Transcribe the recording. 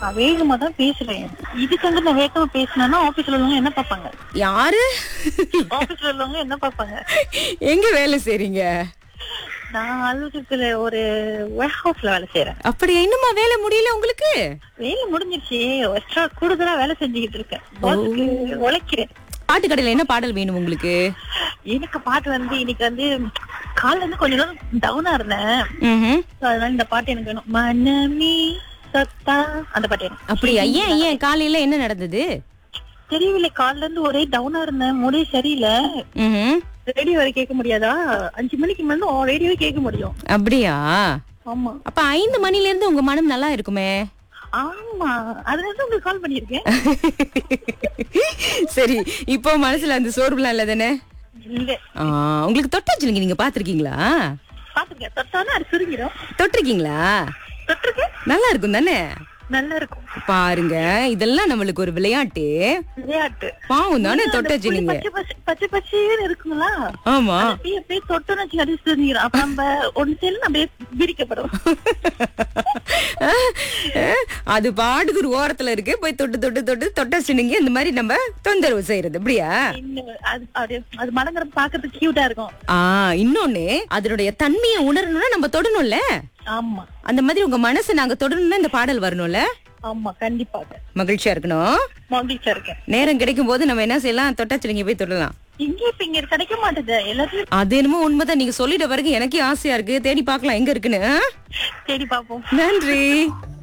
நான் வேகமா தான் பேசுறேன் இதுக்காக நான் வேகமா பேசினேன்னா ஆபீஸ்ல உள்ளவங்க என்ன பார்ப்பாங்க யாரு ஆபீஸ்ல உள்ளவங்க என்ன பார்ப்பாங்க எங்க வேலை செய்றீங்க நான் அலுவலகத்துல ஒரு வேர் ஹவுஸ்ல வேலை செய்யறேன் அப்படியா இன்னுமா வேலை முடியல உங்களுக்கு வேலை முடிஞ்சிருச்சு எக்ஸ்ட்ரா கூடுதலா வேலை செஞ்சுக்கிட்டு இருக்கேன் பாஸுக்கு உழைக்கிறேன் பாட்டு கடையில என்ன பாடல் வேணும் உங்களுக்கு எனக்கு பாட்டு வந்து இன்னைக்கு வந்து காலைல இருந்து கொஞ்ச நேரம் டவுனா இருந்தேன் ம்ஹும். So, அதனால இந்த பாட்டு எனக்கு வேணும் மனமி சத்தா அந்த பாட்டு வேணும் அப்படியா ஏன் ஏன் காலையில என்ன நடந்தது தெரியவில்லை காலைல இருந்து ஒரே டவுனா இருந்தேன் முடிய சரியில்லை ம்ஹும். ரேடியோ வரை கேட்க முடியாதா அஞ்சு மணிக்கு மேல ரேடியோவே கேட்க முடியும் அப்படியா ஆமா அப்ப ஐந்து மணில இருந்து உங்க மனம் நல்லா இருக்குமே ஆமா அதனால தான் உங்களுக்கு கால் பண்ணிருக்கேன் சரி இப்போ மனசுல அந்த சோர்வுலாம் இல்ல தானே இல்ல ஆ, உங்களுக்கு தொட்டாச்சுலங்க நீங்க பாத்திருக்கீங்களா பாத்துருக்கேன் தொட்டானா அது சுருங்கிடும் தொட்டிருக்கீங்களா தொட்டிருக்கேன் நல்லா இருக்கும் தானே நல்லா இருக்கும் பாருங்க இதெல்லாம் நம்மளுக்கு ஒரு விளையாட்டு விளையாட்டு பாவம் தானே அந்த தொட்டாச்சு புளி நீங்க பச்சை பச்சை பச்சை பச்சைன்னு இருக்குங்களா ஆமா அது அப்படியே அப்படியே தொட்டோன்னு வச்சு அது சுருங்கிடும் அப்ப நம்ம ஒண்ணு சேர்ந்து நம்ம பிரிக்கப்படும் அது பாடுக்கு ஒரு ஓரத்துல இருக்கு போய் தொட்டு தொட்டு தொட்டு தொட்டாச்சு நீங்க இந்த மாதிரி நம்ம தொந்தரவு செய்யறது அப்படியா இன்னும் அது அப்படியே அது மடங்குறது பாக்குறதுக்கு கியூட்டா இருக்கும் ஆ இன்னொன்னு அதனுடைய தன்மையை உணரணும்னா நம்ம தொடணும்ல ஆமா அந்த மாதிரி உங்க மனசை நாங்க தொடரணும்னா இந்த பாடல் வரணும்ல ஆமா கண்டிப்பாக மகிழ்ச்சியா இருக்கணும் மகிழ்ச்சியா இருக்கேன் நேரம் கிடைக்கும் போது நம்ம என்ன செய்யலாம் தொட்டாச்சுலிங்க போய் தொடலாம் இங்க இப்ப இங்க கிடைக்க மாட்டேது எல்லாத்தையும் அது என்னமோ உண்மைதான் நீங்க சொல்லிட்ட பிறகு எனக்கே ஆசையா இருக்கு தேடி பார்க்கலாம் எங்க இருக்குன்னு ஆ? தேடி பாப்போம் நன்றி